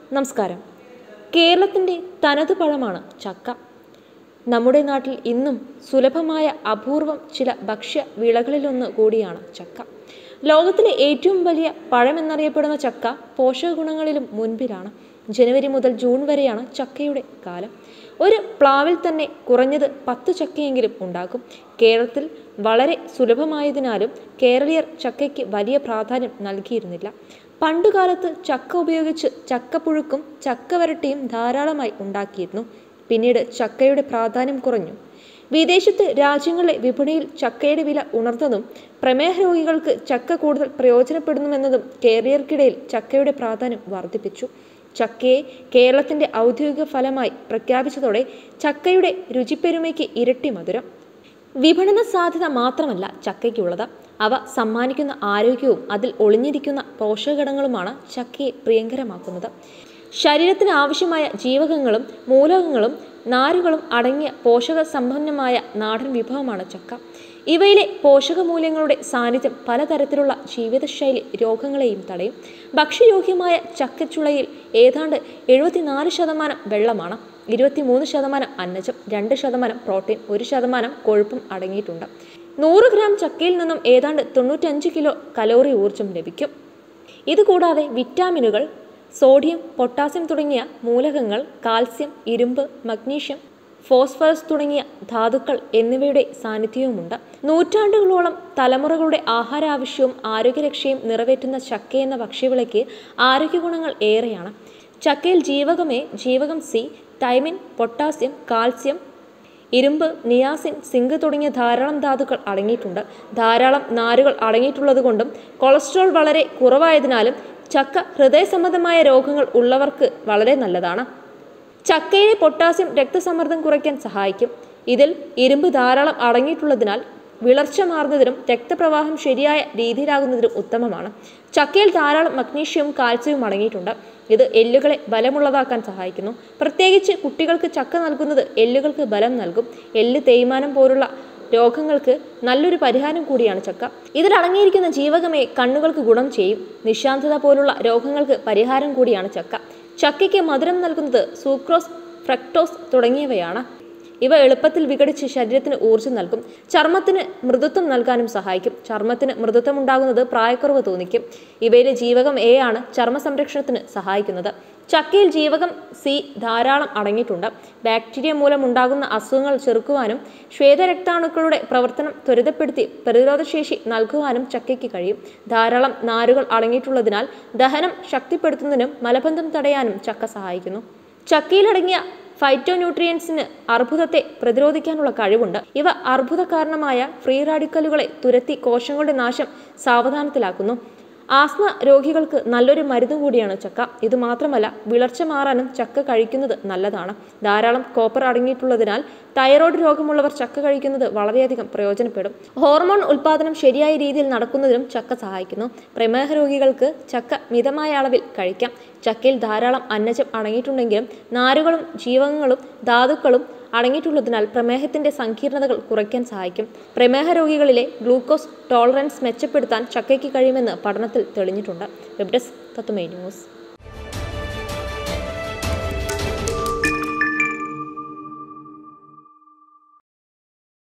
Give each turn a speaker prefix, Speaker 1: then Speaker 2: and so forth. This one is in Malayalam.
Speaker 1: നമസ്കാരം കേരളത്തിൻ്റെ തനത് പഴമാണ് ചക്ക നമ്മുടെ നാട്ടിൽ ഇന്നും സുലഭമായ അപൂർവം ചില ഭക്ഷ്യ വിളകളിലൊന്ന് കൂടിയാണ് ചക്ക ലോകത്തിലെ ഏറ്റവും വലിയ പഴമെന്നറിയപ്പെടുന്ന ചക്ക പോഷക ഗുണങ്ങളിലും മുൻപിലാണ് ജനുവരി മുതൽ ജൂൺ വരെയാണ് ചക്കയുടെ കാലം ഒരു പ്ലാവിൽ തന്നെ കുറഞ്ഞത് പത്ത് ചക്കയെങ്കിലും ഉണ്ടാകും കേരളത്തിൽ വളരെ സുലഭമായതിനാലും കേരളീയർ ചക്കയ്ക്ക് വലിയ പ്രാധാന്യം നൽകിയിരുന്നില്ല പണ്ടുകാലത്ത് ചക്ക ഉപയോഗിച്ച് ചക്കപ്പുഴുക്കും ചക്ക വരട്ടിയും ധാരാളമായി ഉണ്ടാക്കിയിരുന്നു പിന്നീട് ചക്കയുടെ പ്രാധാന്യം കുറഞ്ഞു വിദേശത്ത് രാജ്യങ്ങളിലെ വിപണിയിൽ ചക്കയുടെ വില ഉണർന്നതും പ്രമേഹ രോഗികൾക്ക് ചക്ക കൂടുതൽ പ്രയോജനപ്പെടുന്നുവെന്നതും കേരളീയർക്കിടയിൽ ചക്കയുടെ പ്രാധാന്യം വർദ്ധിപ്പിച്ചു ചക്കയെ കേരളത്തിന്റെ ഔദ്യോഗിക ഫലമായി പ്രഖ്യാപിച്ചതോടെ ചക്കയുടെ രുചിപ്പെരുമയ്ക്ക് ഇരട്ടി മധുരം വിപണന സാധ്യത മാത്രമല്ല ചക്കയ്ക്കുള്ളത് അവ സമ്മാനിക്കുന്ന ആരോഗ്യവും അതിൽ ഒളിഞ്ഞിരിക്കുന്ന പോഷകഘടകങ്ങളുമാണ് ചക്കയെ പ്രിയങ്കരമാക്കുന്നത് ശരീരത്തിന് ആവശ്യമായ ജീവകങ്ങളും മൂലകങ്ങളും നാരുകളും അടങ്ങിയ പോഷക സമ്പന്നമായ നാടൻ വിഭവമാണ് ചക്ക ഇവയിലെ പോഷകമൂല്യങ്ങളുടെ സാന്നിധ്യം പലതരത്തിലുള്ള ജീവിതശൈലി രോഗങ്ങളെയും തടയും ഭക്ഷ്യയോഗ്യമായ ചക്കച്ചുളയിൽ ഏതാണ്ട് എഴുപത്തിനാല് ശതമാനം വെള്ളമാണ് ഇരുപത്തിമൂന്ന് ശതമാനം അന്നജം രണ്ട് ശതമാനം പ്രോട്ടീൻ ഒരു ശതമാനം കൊഴുപ്പും അടങ്ങിയിട്ടുണ്ട് നൂറ് ഗ്രാം ചക്കയിൽ നിന്നും ഏതാണ്ട് തൊണ്ണൂറ്റഞ്ച് കിലോ കലോറി ഊർജം ലഭിക്കും ഇതുകൂടാതെ വിറ്റാമിനുകൾ സോഡിയം പൊട്ടാസ്യം തുടങ്ങിയ മൂലകങ്ങൾ കാൽസ്യം ഇരുമ്പ് മഗ്നീഷ്യം ഫോസ്ഫറസ് തുടങ്ങിയ ധാതുക്കൾ എന്നിവയുടെ സാന്നിധ്യവുമുണ്ട് നൂറ്റാണ്ടുകളോളം തലമുറകളുടെ ആഹാരാവശ്യവും ആരോഗ്യരക്ഷയും നിറവേറ്റുന്ന ചക്ക എന്ന ഭക്ഷ്യവിളയ്ക്ക് ആരോഗ്യഗുണങ്ങൾ ഏറെയാണ് ചക്കയിൽ ജീവകമേ ജീവകം സി തൈമിൻ പൊട്ടാസ്യം കാൽസ്യം ഇരുമ്പ് നിയാസിൻ സിങ്ക് തുടങ്ങിയ ധാരാളം ധാതുക്കൾ അടങ്ങിയിട്ടുണ്ട് ധാരാളം നാരുകൾ അടങ്ങിയിട്ടുള്ളതുകൊണ്ടും കൊളസ്ട്രോൾ വളരെ കുറവായതിനാലും ചക്ക ഹൃദയ സംബന്ധമായ രോഗങ്ങൾ ഉള്ളവർക്ക് വളരെ നല്ലതാണ് ചക്കയിലെ പൊട്ടാസ്യം രക്തസമ്മർദ്ദം കുറയ്ക്കാൻ സഹായിക്കും ഇതിൽ ഇരുമ്പ് ധാരാളം അടങ്ങിയിട്ടുള്ളതിനാൽ വിളർച്ച മാറുന്നതിനും രക്തപ്രവാഹം ശരിയായ രീതിയിലാകുന്നതിനും ഉത്തമമാണ് ചക്കയിൽ ധാരാളം മഗ്നീഷ്യവും കാൽസ്യവും അടങ്ങിയിട്ടുണ്ട് ഇത് എല്ലുകളെ ബലമുള്ളതാക്കാൻ സഹായിക്കുന്നു പ്രത്യേകിച്ച് കുട്ടികൾക്ക് ചക്ക നൽകുന്നത് എല്ലുകൾക്ക് ബലം നൽകും എല്ല് തേയ്മാനം പോലുള്ള രോഗങ്ങൾക്ക് നല്ലൊരു പരിഹാരം കൂടിയാണ് ചക്ക ഇതിൽ അടങ്ങിയിരിക്കുന്ന ജീവകമേ കണ്ണുകൾക്ക് ഗുണം ചെയ്യും നിശാന്തത പോലുള്ള രോഗങ്ങൾക്ക് പരിഹാരം കൂടിയാണ് ചക്ക ചക്കയ്ക്ക് മധുരം നൽകുന്നത് സൂക്രോസ് ഫ്രക്ടോസ് തുടങ്ങിയവയാണ് ഇവ എളുപ്പത്തിൽ വിഘടിച്ച് ശരീരത്തിന് ഊർജ്ജം നൽകും ചർമ്മത്തിന് മൃദുത്വം നൽകാനും സഹായിക്കും ചർമ്മത്തിന് മൃദുത്വം ഉണ്ടാകുന്നത് പ്രായക്കുറവ് തോന്നിക്കും ഇവയിലെ ജീവകം എ ആണ് ചർമ്മ സംരക്ഷണത്തിന് സഹായിക്കുന്നത് ചക്കയിൽ ജീവകം സി ധാരാളം അടങ്ങിയിട്ടുണ്ട് ബാക്ടീരിയ മൂലം ഉണ്ടാകുന്ന അസുഖങ്ങൾ ചെറുക്കുവാനും ശ്വേതരക്താണുക്കളുടെ പ്രവർത്തനം ത്വരിതപ്പെടുത്തി പ്രതിരോധശേഷി നൽകുവാനും ചക്കയ്ക്ക് കഴിയും ധാരാളം നാരുകൾ അടങ്ങിയിട്ടുള്ളതിനാൽ ദഹനം ശക്തിപ്പെടുത്തുന്നതിനും മലബന്ധം തടയാനും ചക്ക സഹായിക്കുന്നു ചക്കയിലടങ്ങിയ ഫൈറ്റോ ന്യൂട്രിയൻസിന് അർബുദത്തെ പ്രതിരോധിക്കാനുള്ള കഴിവുണ്ട് ഇവ അർബുദ കാരണമായ ഫ്രീ റാഡിക്കലുകളെ തുരത്തി കോശങ്ങളുടെ നാശം സാവധാനത്തിലാക്കുന്നു ആസ്മ രോഗികൾക്ക് നല്ലൊരു മരുന്ന് കൂടിയാണ് ചക്ക ഇത് മാത്രമല്ല വിളർച്ച മാറാനും ചക്ക കഴിക്കുന്നത് നല്ലതാണ് ധാരാളം കോപ്പർ അടങ്ങിയിട്ടുള്ളതിനാൽ തൈറോയ്ഡ് രോഗമുള്ളവർ ചക്ക കഴിക്കുന്നത് വളരെയധികം പ്രയോജനപ്പെടും ഹോർമോൺ ഉൽപാദനം ശരിയായ രീതിയിൽ നടക്കുന്നതിനും ചക്ക സഹായിക്കുന്നു പ്രമേഹ രോഗികൾക്ക് ചക്ക മിതമായ അളവിൽ കഴിക്കാം ചക്കയിൽ ധാരാളം അന്നജം അടങ്ങിയിട്ടുണ്ടെങ്കിലും നാരുകളും ജീവകങ്ങളും ധാതുക്കളും അടങ്ങിയിട്ടുള്ളതിനാൽ പ്രമേഹത്തിന്റെ സങ്കീർണതകൾ കുറയ്ക്കാൻ സഹായിക്കും പ്രമേഹ രോഗികളിലെ ഗ്ലൂക്കോസ് ടോളറൻസ് മെച്ചപ്പെടുത്താൻ ചക്കയ്ക്ക് കഴിയുമെന്ന് പഠനത്തിൽ തെളിഞ്ഞിട്ടുണ്ട് വെബ് ഡെസ്ക് തത്തുമൈ ന്യൂസ്